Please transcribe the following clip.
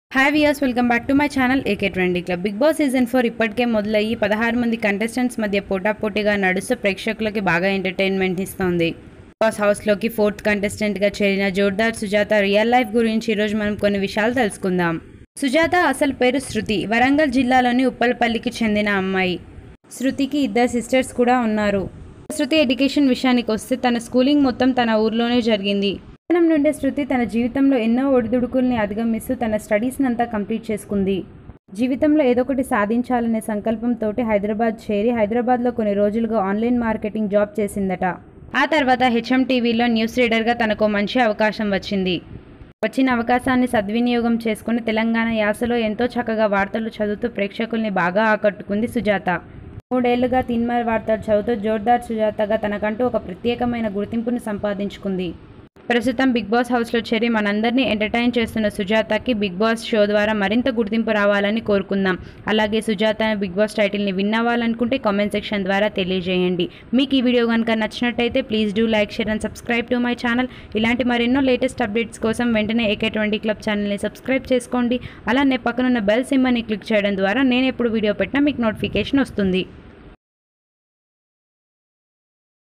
hi viewers welcome back to my channel AK twenty club Bigg Boss season four ఇప్పటికే మొదలయ్యి పదహారు మంది contestants మధ్య పోటాపోటీగా నడుస్తూ ప్రేక్షకులకి బాగా ఎంటర్టైన్మెంట్ ఇస్తోంది బిగ్ బాస్ హౌస్లోకి ఫోర్త్ కంటెస్టెంట్గా చేరిన జోర్దార్ సుజాత రియల్ లైఫ్ గురించి ఈరోజు మనం కొన్ని విషయాలు తెలుసుకుందాం సుజాత అసలు పేరు శృతి వరంగల్ జిల్లాలోని ఉప్పలపల్లికి చెందిన అమ్మాయి శృతికి ఇద్దరు సిస్టర్స్ కూడా ఉన్నారు శృతి ఎడ్యుకేషన్ విషయానికి వస్తే తన స్కూలింగ్ మొత్తం తన ఊర్లోనే జరిగింది చిన్నతనం నుండే శృతి తన జీవితంలో ఎన్నో ఒడిదుడుకుల్ని అధిగమిస్తూ తన స్టడీస్ని అంతా కంప్లీట్ చేసుకుంది జీవితంలో ఏదో ఒకటి సాధించాలనే సంకల్పంతో హైదరాబాద్ చేరి హైదరాబాద్లో కొన్ని రోజులుగా ఆన్లైన్ మార్కెటింగ్ జాబ్ చేసిందట ఆ తర్వాత హెచ్ఎం టీవీలో న్యూస్ రీడర్గా తనకు మంచి అవకాశం వచ్చింది వచ్చిన అవకాశాన్ని సద్వినియోగం చేసుకుని తెలంగాణ యాసలో ఎంతో చక్కగా వార్తలు చదువుతూ ప్రేక్షకుల్ని బాగా ఆకట్టుకుంది సుజాత మూడేళ్లుగా తిన్మార్ వార్తలు చదువుతూ జోర్దార్ సుజాతగా తనకంటూ ఒక ప్రత్యేకమైన గుర్తింపును సంపాదించుకుంది ప్రస్తుతం బిగ్ బాస్ హౌస్లో చేరి మనందరినీ ఎంటర్టైన్ చేస్తున్న సుజాతకి బిగ్ బాస్ షో ద్వారా మరింత గుర్తింపు రావాలని కోరుకుందాం అలాగే సుజాత బిగ్ బాస్ టైటిల్ని విన్ అవ్వాలనుకుంటే కామెంట్ సెక్షన్ ద్వారా తెలియజేయండి మీకు ఈ వీడియో కనుక నచ్చినట్టయితే please do like share and subscribe to my channel ఇలాంటి మరెన్నో లేటెస్ట్ అప్డేట్స్ కోసం వెంటనే ఏకే ట్వంటీ క్లబ్ ఛానల్ని సబ్స్క్రైబ్ చేసుకోండి అలానే పక్కనున్న బెల్ సింబల్ని క్లిక్ చేయడం ద్వారా నేను ఎప్పుడు వీడియో పెట్టినా మీకు నోటిఫికేషన్ వస్తుంది